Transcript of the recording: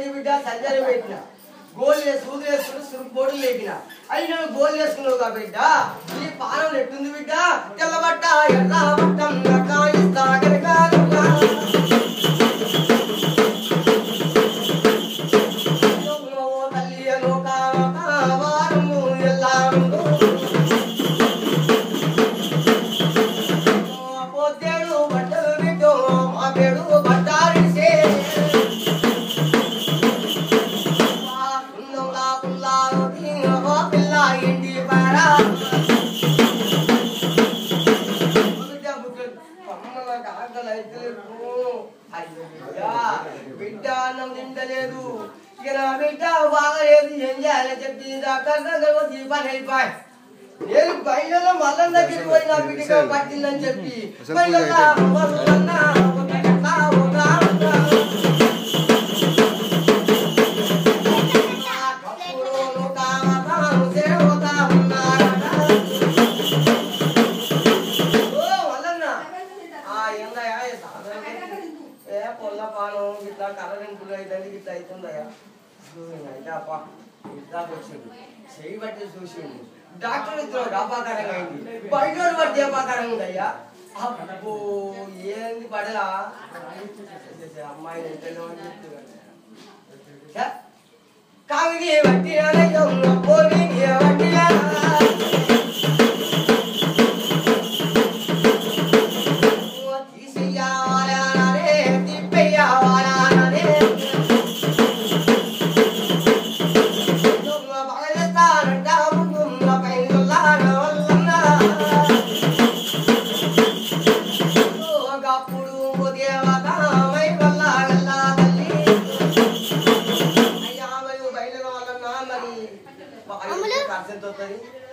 ఏంది బిడ్డ సర్జరీ పెట్టిన గోల్ వేసి సూది వేసుకుని సురుకు బోడులు లేపిన అయినా గోల్ వేసుకున్నావు బిడ్డ ఈ పానం ఎట్టుంది బిడ్డ తెల్లబట్ట ఎర్ర బట్టం ఎట్లా ఇస్తా కనుక తల్లి లోక వారము ఎల్లాము పొద్దేడు బట్టలు బిడ్డో మా పేడు బట్టారిసే సున్నంలా పుల్లాలు తీనో పిల్ల ఇంటి పారా బిడ్డ బుగ్గలు అమ్మల కాకలు అయితే అయ్యా బిడ్డ అన్నం తింటలేదు ఇక నా బిడ్డ బాగలేదు ఏం చేయాలి చెప్పి డాక్టర్ దగ్గర వచ్చి పని అయిపోయి నేను బయలులో మల్లం దగ్గరికి పోయి నా బిడ్డగా పట్టిందని చెప్పి బయలులో మల్లన్న ఒక గంట ఒక గంట. ఆ కప్పులోను కామతాను సేవతా ఉన్నారట. ఓ మల్లన్న, ఆ ఏందయ్యా, ఈ సాధనకి ఏ పొల్ల పానం ఇట్లా కలరింపులు అయితే ఇట్లా అవుతుందయ్యా అయితే అప్ప ఇట్లా వచ్చింది చెయ్యి బట్టి చూసిండు డాక్టర్ ఇద్దరు అపాకారంగా అయింది బయట బట్టి అపాకారంగా ఉందయ్యా అబ్బో ఏంది పడలా అమ్మాయి ఎంతలో అని చెప్తున్నా కావిని బట్టి పోనీ బట్టి తీసియావాలే తిప్పయ్యావాలే ఒకప్పుడు దేవత మై వల్ల గల్లా తల్లి అయ్యా మరి బయట వాళ్ళన్నా మరి ఖర్చు ఎంత అవుతుంది